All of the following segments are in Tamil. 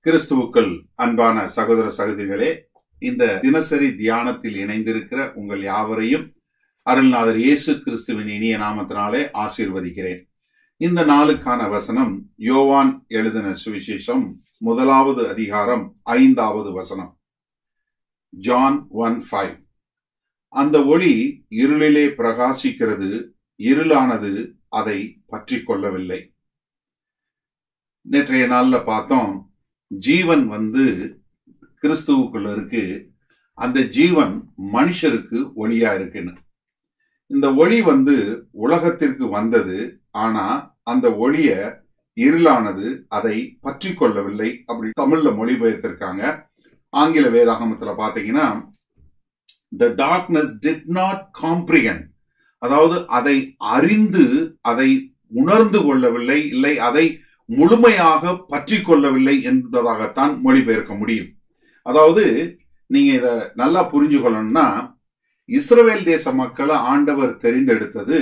கிறிஸ்துவுக்குள் அன்பான சகோதர சகோதரிகளே இந்த தினசரி தியானத்தில் இணைந்திருக்கிற உங்கள் யாவரையும் அருள்நாதர் இயேசு கிறிஸ்துவின் இனிய நாமத்தினாலே ஆசீர்வதிக்கிறேன் இந்த நாளுக்கான வசனம் யோவான் எழுதின சுவிசேஷம் முதலாவது அதிகாரம் ஐந்தாவது வசனம் ஜான் ஒன் ஃபைவ் அந்த ஒளி இருளிலே பிரகாசிக்கிறது இருளானது அதை பற்றி கொள்ளவில்லை நேற்றைய நாள்ல பார்த்தோம் ஜீவன் வந்து கிறிஸ்துவுக்குள்ள இருக்கு அந்த ஜீவன் மனுஷருக்கு ஒளியா இருக்குன்னு இந்த ஒளி வந்து உலகத்திற்கு வந்தது ஆனா அந்த ஒளிய இருளானது அதை பற்றி கொள்ளவில்லை அப்படி தமிழ்ல மொழிபெயர்த்திருக்காங்க ஆங்கில வேதாகமத்துல பாத்தீங்கன்னா the darkness did not comprehend அதாவது அதை அறிந்து அதை உணர்ந்து கொள்ளவில்லை இல்லை அதை முழுமையாக பற்றி கொள்ளவில்லை என்பதாகத்தான் மொழிபெயர்க்க முடியும் அதாவது நீங்க இத நல்லா புரிஞ்சு கொள்ளணும்னா இஸ்ரவேல் தேச மக்களை ஆண்டவர் தெரிந்தெடுத்தது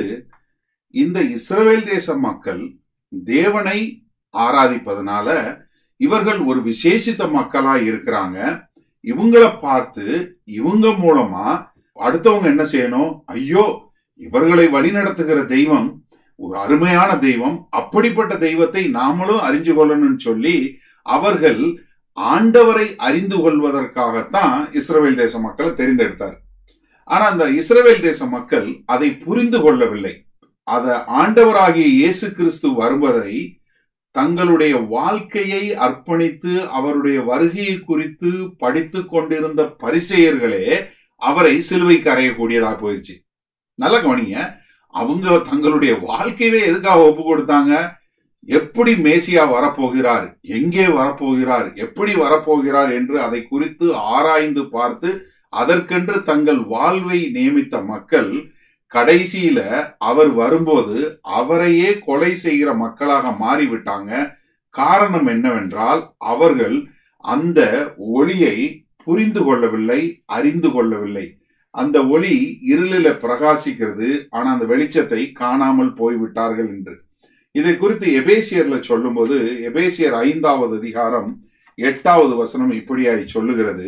இந்த இஸ்ரவேல் தேச மக்கள் தேவனை ஆராதிப்பதனால இவர்கள் ஒரு விசேஷித்த மக்களா இருக்கிறாங்க இவங்கள பார்த்து இவங்க மூலமா அடுத்தவங்க என்ன செய்யணும் ஐயோ இவர்களை வழிநடத்துகிற தெய்வம் ஒரு அருமையான தெய்வம் அப்படிப்பட்ட தெய்வத்தை நாமளும் அறிஞ்சு கொள்ளணும்னு சொல்லி அவர்கள் ஆண்டவரை அறிந்து கொள்வதற்காகத்தான் இஸ்ரேல் தேச மக்களை தெரிந்தெடுத்தார் ஆனா அந்த இஸ்ரேல் தேச மக்கள் அதை புரிந்து கொள்ளவில்லை அத ஆண்டவராகிய இயேசு கிறிஸ்து வருவதை தங்களுடைய வாழ்க்கையை அர்ப்பணித்து அவருடைய வருகையை குறித்து படித்து கொண்டிருந்த பரிசெயர்களே அவரை சிலுவைக்கு அறையக்கூடியதாக போயிடுச்சு நல்ல கவனிங்க அவங்க தங்களுடைய வாழ்க்கையவே எதுக்காக ஒப்பு கொடுத்தாங்க எப்படி மேசியா வரப்போகிறார் எங்கே வரப்போகிறார் எப்படி வரப்போகிறார் என்று அதை குறித்து ஆராய்ந்து பார்த்து அதற்கென்று தங்கள் வாழ்வை நியமித்த மக்கள் கடைசியில அவர் வரும்போது அவரையே கொலை செய்கிற மக்களாக மாறிவிட்டாங்க காரணம் என்னவென்றால் அவர்கள் அந்த ஒளியை புரிந்து கொள்ளவில்லை அறிந்து கொள்ளவில்லை அந்த ஒளி இருளில பிரகாசிக்கிறது ஆனா அந்த வெளிச்சத்தை காணாமல் போய்விட்டார்கள் என்று இதை குறித்து எபேசியர்ல சொல்லும்போது எபேசியர் ஐந்தாவது அதிகாரம் எட்டாவது வசனம் இப்படியாய் சொல்லுகிறது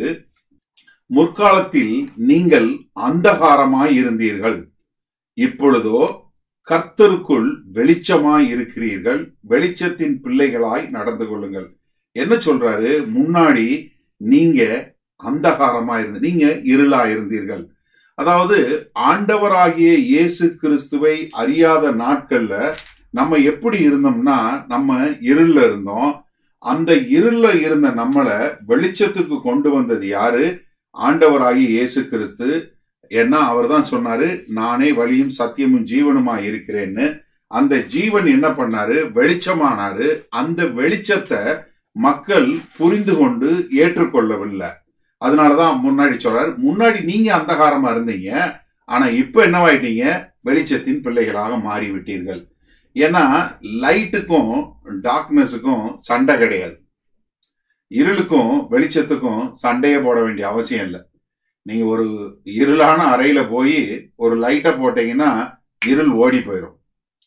முற்காலத்தில் நீங்கள் அந்தகாரமாய் இருந்தீர்கள் இப்பொழுதோ கர்த்தருக்குள் வெளிச்சமாய் இருக்கிறீர்கள் வெளிச்சத்தின் பிள்ளைகளாய் நடந்து கொள்ளுங்கள் என்ன சொல்றாரு முன்னாடி நீங்க அந்தகாரமா இருந்து நீங்க இருளா இருந்தீர்கள் அதாவது ஆண்டவராகிய இயேசு கிறிஸ்துவை அறியாத நாட்கள்ல நம்ம எப்படி இருந்தோம்னா நம்ம இருள்ல இருந்தோம் அந்த இருள்ல இருந்த நம்மளை வெளிச்சத்துக்கு கொண்டு வந்தது யாரு ஆண்டவராகிய இயேசு கிறிஸ்து ஏன்னா அவர் தான் சொன்னாரு நானே வழியும் சத்தியமும் ஜீவனுமா இருக்கிறேன்னு அந்த ஜீவன் என்ன பண்ணாரு வெளிச்சமானாரு அந்த வெளிச்சத்தை மக்கள் புரிந்து கொண்டு ஏற்றுக்கொள்ளவில்லை அதனாலதான் முன்னாடி சொல்றாரு முன்னாடி நீங்க அந்தகாரமா இருந்தீங்க ஆனா இப்ப என்னவாயிட்டீங்க வெளிச்சத்தின் பிள்ளைகளாக மாறிவிட்டீர்கள் ஏன்னா லைட்டுக்கும் டார்க்னஸுக்கும் சண்டை கிடையாது இருளுக்கும் வெளிச்சத்துக்கும் சண்டையை போட வேண்டிய அவசியம் இல்லை நீங்க ஒரு இருளான அறையில போய் ஒரு லைட்டை போட்டீங்கன்னா இருள் ஓடி போயிடும்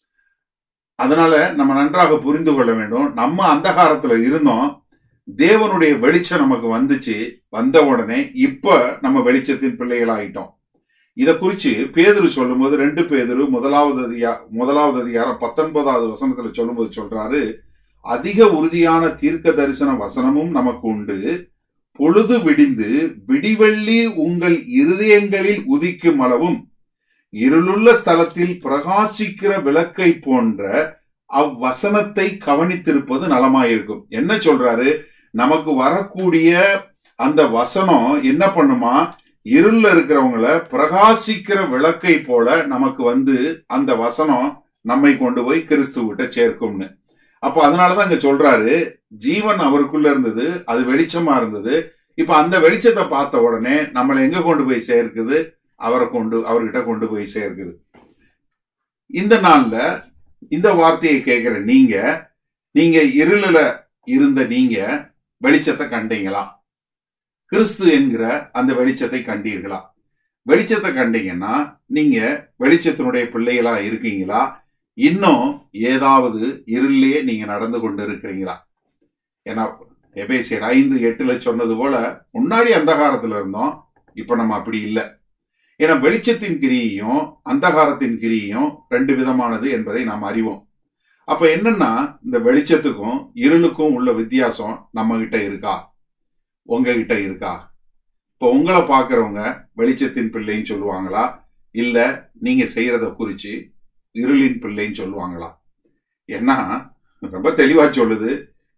அதனால நம்ம நன்றாக புரிந்து கொள்ள வேண்டும் நம்ம அந்தகாரத்துல இருந்தோம் தேவனுடைய வெளிச்சம் நமக்கு வந்துச்சு வந்த உடனே இப்ப நம்ம வெளிச்சத்தின் பிள்ளைகள் ஆயிட்டோம் இத குறிச்சு பேதுரு சொல்லும்போது ரெண்டு பேதுரு முதலாவது அதிகா முதலாவது அதிகாரம் பத்தொன்பதாவது வசனத்துல சொல்லும்போது சொல்றாரு அதிக உறுதியான தீர்க்க தரிசன வசனமும் நமக்கு உண்டு பொழுது விடிந்து விடிவெள்ளி உங்கள் இருதயங்களில் உதிக்கும் அளவும் இருளுள்ள ஸ்தலத்தில் பிரகாசிக்கிற விளக்கை போன்ற அவ்வசனத்தை கவனித்திருப்பது நலமாயிருக்கும் என்ன சொல்றாரு நமக்கு வரக்கூடிய அந்த வசனம் என்ன பண்ணுமா இருள்ல இருக்கிறவங்கள பிரகாசிக்கிற விளக்கை போல நமக்கு வந்து அந்த வசனம் நம்மை கொண்டு போய் கிறிஸ்துவிட்ட சேர்க்கும்னு அப்ப அதனாலதான் இங்க சொல்றாரு ஜீவன் அவருக்குள்ள இருந்தது அது வெளிச்சமா இருந்தது இப்ப அந்த வெளிச்சத்தை பார்த்த உடனே நம்மளை எங்க கொண்டு போய் சேர்க்குது அவரை கொண்டு அவர்கிட்ட கொண்டு போய் சேர்க்குது இந்த நாள்ல இந்த வார்த்தையை கேட்கிற நீங்க நீங்க இருளில இருந்த நீங்க வெளிச்சத்தை கண்டீங்களா கிறிஸ்து என்கிற அந்த வெளிச்சத்தை கண்டீர்களா வெளிச்சத்தை கண்டீங்கன்னா நீங்க வெளிச்சத்தினுடைய பிள்ளைகளா இருக்கீங்களா இன்னும் ஏதாவது இருளிலேயே நீங்க நடந்து கொண்டு இருக்கிறீங்களா ஏன்னா எபேசியர் ஐந்து எட்டுல சொன்னது போல முன்னாடி அந்தகாரத்துல இருந்தோம் இப்ப நம்ம அப்படி இல்லை ஏன்னா வெளிச்சத்தின் கிரியையும் அந்தகாரத்தின் கிரியையும் ரெண்டு விதமானது என்பதை நாம் அறிவோம் அப்ப என்னன்னா இந்த வெளிச்சத்துக்கும் இருளுக்கும் உள்ள வித்தியாசம் நம்ம கிட்ட இருக்கா உங்க கிட்ட இருக்கா இப்ப உங்களை பாக்குறவங்க வெளிச்சத்தின் பிள்ளைன்னு சொல்லுவாங்களா இல்ல நீங்க செய்யறத குறிச்சு இருளின் பிள்ளைன்னு சொல்லுவாங்களா ஏன்னா ரொம்ப தெளிவா சொல்லுது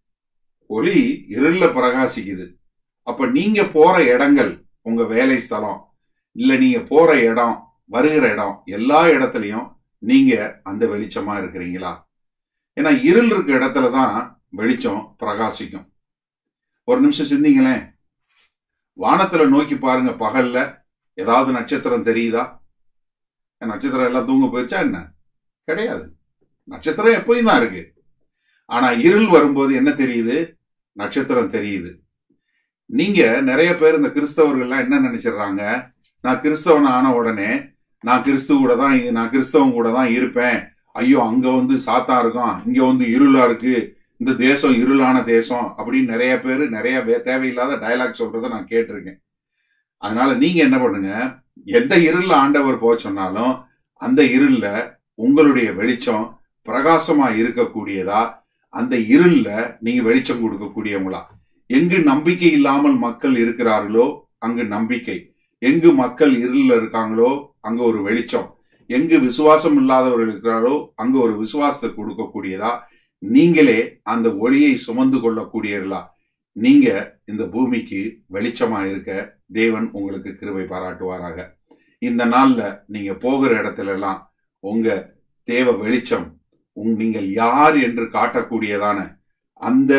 ஒளி இருள பிரகாசிக்குது அப்ப நீங்க போற இடங்கள் உங்க வேலை ஸ்தலம் இல்ல நீங்க போற இடம் வருகிற இடம் எல்லா இடத்துலயும் நீங்க அந்த வெளிச்சமா இருக்கிறீங்களா ஏன்னா இருள் இருக்க இடத்துல தான் வெளிச்சம் பிரகாசிக்கும் ஒரு நிமிஷம் சிந்திங்களேன் வானத்துல நோக்கி பாருங்க பகல்ல ஏதாவது நட்சத்திரம் தெரியுதா நட்சத்திரம் எல்லாம் தூங்க போயிருச்சா என்ன கிடையாது நட்சத்திரம் எப்பயும் தான் இருக்கு ஆனா இருள் வரும்போது என்ன தெரியுது நட்சத்திரம் தெரியுது நீங்க நிறைய பேர் இந்த கிறிஸ்தவர்கள்லாம் என்ன நினைச்சிடுறாங்க நான் கிறிஸ்தவன் ஆன உடனே நான் கிறிஸ்துவ கூட தான் நான் கிறிஸ்தவன் கூட தான் இருப்பேன் ஐயோ அங்க வந்து சாத்தா இருக்கும் இங்க வந்து இருளா இருக்கு இந்த தேசம் இருளான தேசம் அப்படின்னு நிறைய பேர் நிறைய வே- தேவையில்லாத டயலாக் சொல்றத நான் கேட்டிருக்கேன் அதனால நீங்க என்ன பண்ணுங்க எந்த இருள்ல ஆண்டவர் போக சொன்னாலும் அந்த இருள்ல உங்களுடைய வெளிச்சம் பிரகாசமா இருக்கக்கூடியதா அந்த இருள்ல நீங்க வெளிச்சம் கொடுக்கக்கூடியவங்களா எங்கு நம்பிக்கை இல்லாமல் மக்கள் இருக்கிறார்களோ அங்கு நம்பிக்கை எங்கு மக்கள் இருள்ல இருக்காங்களோ அங்க ஒரு வெளிச்சம் எங்கு விசுவாசம் இல்லாதவர்கள் இருக்கிறாரோ அங்க ஒரு விசுவாசத்தை கொடுக்கக்கூடியதா நீங்களே அந்த ஒளியை சுமந்து கொள்ளக்கூடியவர்களா நீங்க இந்த பூமிக்கு வெளிச்சமா இருக்க தேவன் உங்களுக்கு கிருபை பாராட்டுவாராக இந்த நாள்ல நீங்க போகிற இடத்துல எல்லாம் உங்க தேவ வெளிச்சம் உங் நீங்கள் யார் என்று காட்டக்கூடியதான அந்த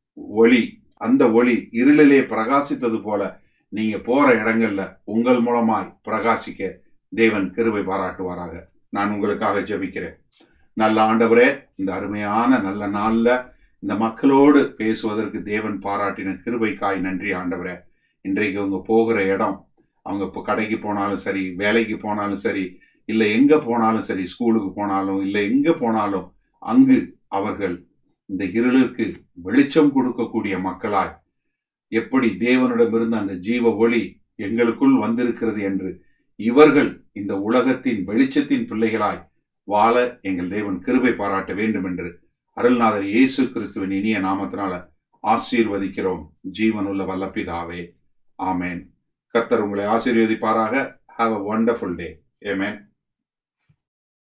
ஒளி அந்த ஒளி இருளிலே பிரகாசித்தது போல நீங்க போற இடங்கள்ல உங்கள் மூலமாய் பிரகாசிக்க தேவன் கிருபை பாராட்டுவாராக நான் உங்களுக்காக ஜெபிக்கிறேன் நல்ல ஆண்டவரே இந்த அருமையான நல்ல நாள்ல இந்த மக்களோடு பேசுவதற்கு தேவன் பாராட்டின கிருபைக்காய் நன்றி ஆண்டவரே இன்றைக்கு அவங்க போகிற இடம் அவங்க இப்போ கடைக்கு போனாலும் சரி வேலைக்கு போனாலும் சரி இல்லை எங்க போனாலும் சரி ஸ்கூலுக்கு போனாலும் இல்லை எங்க போனாலும் அங்கு அவர்கள் இந்த இருளுக்கு வெளிச்சம் கொடுக்கக்கூடிய மக்களாய் எப்படி தேவனிடமிருந்து அந்த ஜீவ ஒளி எங்களுக்குள் வந்திருக்கிறது என்று இவர்கள் இந்த உலகத்தின் வெளிச்சத்தின் பிள்ளைகளாய் வாழ எங்கள் தேவன் கிருபை பாராட்ட வேண்டும் என்று அருள்நாதர் இயேசு கிறிஸ்துவின் இனிய நாமத்தினால ஆசீர்வதிக்கிறோம் ஜீவனுள்ள வல்லப்பிதாவே ஆமேன் கர்த்தர் உங்களை ஆசீர்வதிப்பாராக ஹாவ் அ வண்டர்ஃபுல் டே ஏமேன்